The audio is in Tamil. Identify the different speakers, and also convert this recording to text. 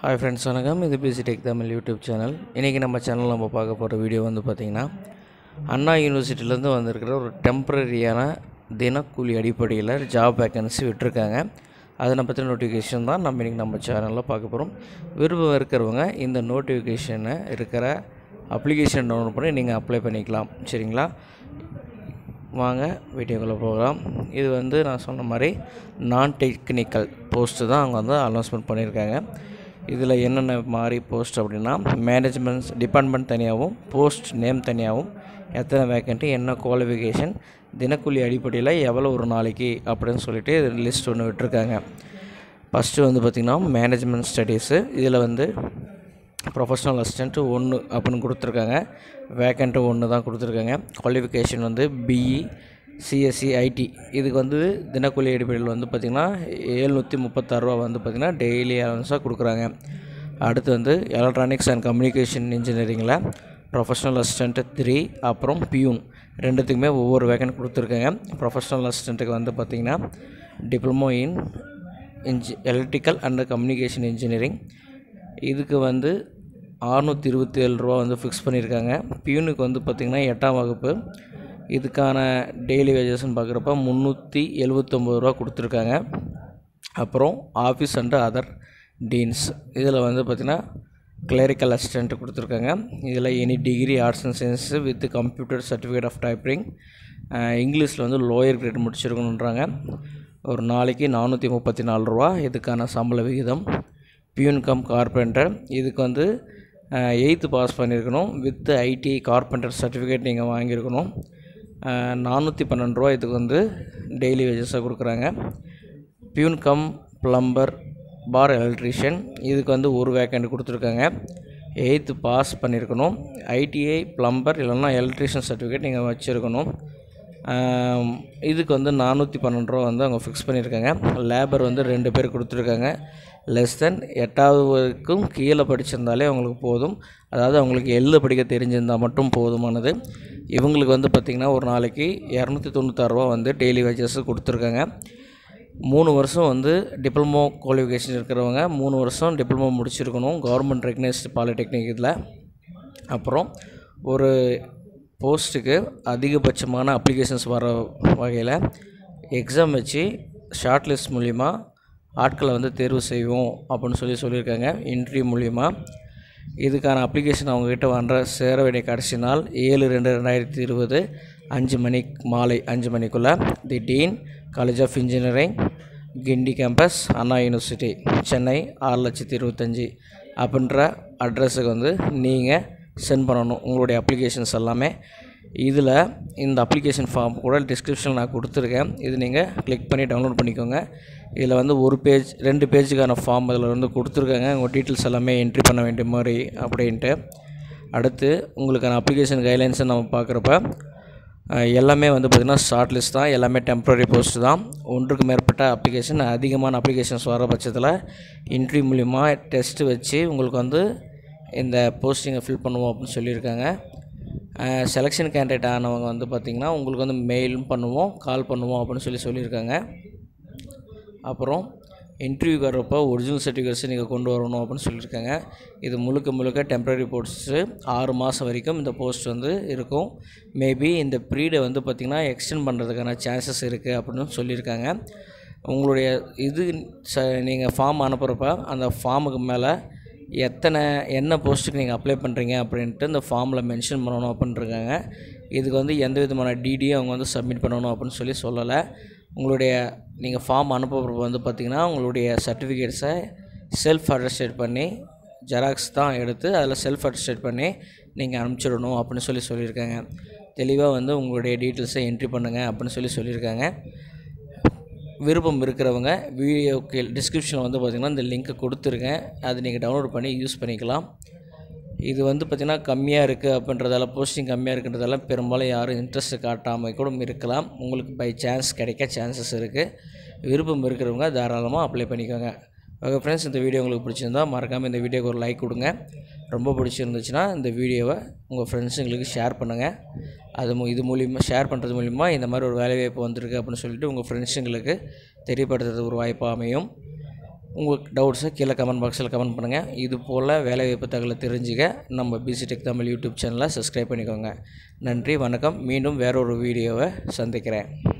Speaker 1: ஹாய் ஃப்ரெண்ட்ஸ் வணக்கம் இது PC tech Tamil YouTube channel இன்றைக்கி நம்ம சேனல் நம்ம பார்க்க போகிற வீடியோ வந்து பார்த்திங்கன்னா அண்ணா யூனிவர்சிட்டிலேருந்து வந்திருக்கிற ஒரு டெம்ப்ரரியான தினக்கூலி அடிப்படையில் ஜாப் வேக்கன்சி விட்டுருக்காங்க அதனை பற்றின நோட்டிஃபிகேஷன் தான் நம்ம இன்றைக்கி நம்ம சேனலில் பார்க்க போகிறோம் விருப்பம் இருக்கிறவங்க இந்த நோட்டிஃபிகேஷனை இருக்கிற அப்ளிகேஷன் டவுன்லோட் பண்ணி நீங்கள் அப்ளை பண்ணிக்கலாம் சரிங்களா வாங்க வீடியோக்குள்ளே போகலாம் இது வந்து நான் சொன்ன மாதிரி நான் டெக்னிக்கல் போஸ்ட்டு தான் அவங்க வந்து அனௌன்ஸ்மெண்ட் பண்ணியிருக்காங்க இதில் என்னென்ன மாதிரி போஸ்ட் அப்படின்னா மேனேஜ்மெண்ட் டிபார்ட்மெண்ட் தனியாகவும் போஸ்ட் நேம் தனியாகவும் எத்தனை வேக்கண்ட்டு என்ன குவாலிஃபிகேஷன் தினக்கூலி அடிப்படையில் எவ்வளோ ஒரு நாளைக்கு அப்படின்னு சொல்லிட்டு லிஸ்ட் ஒன்று விட்டுருக்காங்க ஃபஸ்ட்டு வந்து பார்த்திங்கன்னா மேனேஜ்மெண்ட் ஸ்டடீஸு இதில் வந்து ப்ரொஃபஷனல் அசிஸ்டண்ட்டு ஒன்று அப்படின்னு கொடுத்துருக்காங்க வேக்கண்ட்டு ஒன்று தான் கொடுத்துருக்காங்க குவாலிஃபிகேஷன் வந்து பிஇ சிஎஸ்சி ஐடி இதுக்கு வந்து தினக்கூலி அடிப்படையில் வந்து பார்த்திங்கன்னா எழுநூற்றி முப்பத்தாறுரூவா வந்து பார்த்திங்கன்னா டெய்லி அலவன்ஸாக கொடுக்குறாங்க அடுத்து வந்து எலக்ட்ரானிக்ஸ் அண்ட் கம்யூனிகேஷன் இன்ஜினியரிங்கில் ப்ரொஃபஷனல் அசிஸ்டண்ட்டு த்ரீ அப்புறம் பியூன் ரெண்டுத்துக்குமே ஒவ்வொரு வேக்கன்ட் கொடுத்துருக்காங்க ப்ரொஃபஷனல் அசிஸ்டண்ட்டுக்கு வந்து பார்த்திங்கன்னா டிப்ளமோ இன் இன்ஜி எலக்ட்ரிக்கல் அண்ட் கம்யூனிகேஷன் இன்ஜினியரிங் இதுக்கு வந்து அறுநூற்றி இருபத்தி ஏழு ரூபா வந்து ஃபிக்ஸ் பண்ணியிருக்காங்க பியூனுக்கு வந்து பார்த்திங்கன்னா எட்டாம் வகுப்பு இதுக்கான டெய்லி வேஜஸ்ன்னு பார்க்குறப்ப முந்நூற்றி எழுபத்தொம்பது ரூபா கொடுத்துருக்காங்க அப்புறம் ஆஃபீஸ் அண்டு அதர் டீன்ஸ் இதில் வந்து பார்த்திங்கன்னா கிளரிக்கல் அசிஸ்டண்ட் கொடுத்துருக்காங்க இதில் any degree arts and science with computer certificate of typing இங்கிலீஷில் வந்து லோயர் கிரேட் முடிச்சிருக்கணுன்றாங்க ஒரு நாளைக்கு நானூற்றி முப்பத்தி நாலு ரூபா இதுக்கான சம்பள விகிதம் பியூன் கம் கார்பெண்டர் இதுக்கு வந்து எயித்து பாஸ் பண்ணியிருக்கணும் வித் ஐடி கார்பெண்டர் சர்டிஃபிகேட் நீங்கள் வாங்கியிருக்கணும் நானூற்றி பன்னெண்டு ரூபா இதுக்கு வந்து டெய்லி வேஜஸாக கொடுக்குறாங்க peon cum plumber for electrician இதுக்கு வந்து ஒரு வேக்கண்ட் கொடுத்துருக்காங்க எயித்து பாஸ் பண்ணியிருக்கணும் ஐடிஐ ப்ளம்பர் இல்லைன்னா எலக்ட்ரிஷியன் சர்டிஃபிகேட் நீங்கள் வச்சுருக்கணும் இதுக்கு வந்து நானூற்றி பன்னெண்டு ரூபா வந்து அவங்க ஃபிக்ஸ் பண்ணியிருக்காங்க லேபர் வந்து ரெண்டு பேர் கொடுத்துருக்காங்க லெஸ் தென் எட்டாவது வரைக்கும் கீழே படிச்சிருந்தாலே அவங்களுக்கு போதும் அதாவது அவங்களுக்கு எழுத படிக்க தெரிஞ்சிருந்தால் மட்டும் போதுமானது இவங்களுக்கு வந்து பார்த்திங்கன்னா ஒரு நாளைக்கு இரநூத்தி தொண்ணூத்தாறுரூவா வந்து டெய்லி வேஜஸ் கொடுத்துருக்காங்க மூணு வருஷம் வந்து டிப்ளமோ குவாலிஃபிகேஷன் இருக்கிறவங்க மூணு வருஷம் டிப்ளமோ முடிச்சிருக்கணும் கவர்மெண்ட் ரெகனைஸ்டு பாலிடெக்னிக் இதில் அப்புறம் ஒரு போஸ்ட்டுக்கு அதிகபட்சமான அப்ளிகேஷன்ஸ் வர வகையில் எக்ஸாம் வச்சு ஷார்ட் லிஸ்ட் மூலிமா ஆட்களை வந்து தேர்வு செய்வோம் அப்படின்னு சொல்லி சொல்லியிருக்காங்க இன்டர்வியூ மூலிமா இதுக்கான அப்ளிகேஷன் அவங்கக்கிட்ட வர சேர வேண்டிய கடைசி நாள் ஏழு ரெண்டு ரெண்டாயிரத்தி இருபது அஞ்சு மணி மாலை அஞ்சு மணிக்குள்ளே the dean college of engineering Guindy campus Anna university Chennai ஆறு லட்சத்தி இருபத்தஞ்சி அப்படின்ற அட்ரஸுக்கு வந்து நீங்கள் சென்ட் பண்ணணும் உங்களுடைய அப்ளிகேஷன்ஸ் எல்லாமே இதில் இந்த அப்ளிகேஷன் ஃபார்ம் கூட டிஸ்கிரிப்ஷனில் நான் கொடுத்துருக்கேன் இது நீங்கள் கிளிக் பண்ணி டவுன்லோட் பண்ணிக்கோங்க இதில் வந்து ஒரு பேஜ் ரெண்டு பேஜுக்கான ஃபார்ம் இதில் வந்து கொடுத்துருக்காங்க உங்கள் டீட்டெயில்ஸ் எல்லாமே என்ட்ரி பண்ண வேண்டிய மாதிரி அப்படின்ட்டு அடுத்து உங்களுக்கான அப்ளிகேஷன் கைட்லைன்ஸை நம்ம பார்க்குறப்ப எல்லாமே வந்து பார்த்திங்கன்னா ஷார்ட் லிஸ்ட் தான் எல்லாமே டெம்ப்ரரி போஸ்ட் தான் ஒன்றுக்கு மேற்பட்ட அப்ளிகேஷன் அதிகமான அப்ளிகேஷன்ஸ் வர பட்சத்தில் இன்ட்ரி மூலிமா டெஸ்ட்டு வச்சு உங்களுக்கு வந்து இந்த போஸ்டிங்கை ஃபில் பண்ணுவோம் அப்படின்னு சொல்லியிருக்காங்க செலெக்ஷன் கேண்டிடேட் ஆனவங்க வந்து பார்த்திங்கன்னா உங்களுக்கு வந்து மெயிலும் பண்ணுவோம் கால் பண்ணுவோம் அப்படின்னு சொல்லி சொல்லியிருக்காங்க அப்புறம் இன்டர்வியூக்கு வர்றப்போ ஒரிஜினல் சர்டிஃபிகேட்ஸ் நீங்கள் கொண்டு வரணும் அப்படின்னு சொல்லியிருக்காங்க இது முழுக்க முழுக்க டெம்ப்ரரி போஸ்ட்டு ஆறு மாதம் வரைக்கும் இந்த போஸ்ட் வந்து இருக்கும் மேபி இந்த ப்ரீடை வந்து பார்த்திங்கன்னா எக்ஸ்டெண்ட் பண்ணுறதுக்கான சான்சஸ் இருக்குது அப்படின்னு சொல்லியிருக்காங்க உங்களுடைய இது ச நீங்கள் ஃபார்ம் அனுப்புகிறப்ப அந்த ஃபார்முக்கு மேலே எத்தனை என்ன போஸ்ட்டுக்கு நீங்கள் அப்ளை பண்ணுறீங்க அப்படின்ட்டு இந்த ஃபார்மில் மென்ஷன் பண்ணணும் அப்படின்ட்டுருக்காங்க இதுக்கு வந்து எந்த விதமான டிடியும் அவங்க வந்து சப்மிட் பண்ணணும் அப்படின்னு சொல்லி சொல்லலை உங்களுடைய நீங்கள் ஃபார்ம் அனுப்புறப்ப வந்து பார்த்திங்கன்னா உங்களுடைய சர்டிஃபிகேட்ஸை செல்ஃப் அட்டஸ்டேட் பண்ணி ஜெராக்ஸ் தான் எடுத்து அதில் செல்ஃப் அட்டஸ்டேட் பண்ணி நீங்கள் அனுப்பிச்சிடணும் அப்படின்னு சொல்லி சொல்லியிருக்காங்க தெளிவாக வந்து உங்களுடைய டீட்டெயில்ஸை என்ட்ரி பண்ணுங்கள் அப்படின்னு சொல்லி சொல்லியிருக்காங்க விருப்பம் இருக்கிறவங்க வீடியோக்கு டிஸ்கிரிப்ஷனில் வந்து பார்த்திங்கன்னா இந்த லிங்க்கை கொடுத்துருக்கேன் அது நீங்கள் டவுன்லோட் பண்ணி யூஸ் பண்ணிக்கலாம் இது வந்து பார்த்திங்கன்னா கம்மியாக இருக்குது அப்படின்றதால போஸ்டிங் கம்மியாக இருக்குன்றதால பெரும்பாலும் யாரும் இன்ட்ரெஸ்ட் காட்டாமல் கூட இருக்கலாம் உங்களுக்கு பை சான்ஸ் கிடைக்க சான்சஸ் இருக்குது விருப்பம் இருக்கிறவங்க தாராளமாக அப்ளை பண்ணிக்கோங்க ஓகே ஃப்ரெண்ட்ஸ் இந்த வீடியோ உங்களுக்கு பிடிச்சிருந்தா மறக்காமல் இந்த வீடியோக்கு ஒரு லைக் கொடுங்க ரொம்ப பிடிச்சிருந்துச்சுன்னா இந்த வீடியோவை உங்கள் ஃப்ரெண்ட்ஸுங்களுக்கு ஷேர் பண்ணுங்கள் அது மூ இது மூலிமா ஷேர் பண்ணுறது மூலிமா இந்த மாதிரி ஒரு வேலைவாய்ப்பு வந்திருக்கு அப்படின்னு சொல்லிட்டு உங்கள் ஃப்ரெண்ட்ஸுங்களுக்கு தெரியப்படுத்துறது ஒரு வாய்ப்பாக அமையும் உங்கள் டவுட்ஸை கீழே கமெண்ட் பாக்ஸில் கமெண்ட் பண்ணுங்கள் இது போல் வேலைவாய்ப்பு தகவலை தெரிஞ்சுக்க நம்ம பிசி டெக் தமிழ் யூடியூப் சேனலை சப்ஸ்கிரைப் பண்ணிக்கோங்க நன்றி வணக்கம் மீண்டும் வேறொரு வீடியோவை சந்திக்கிறேன்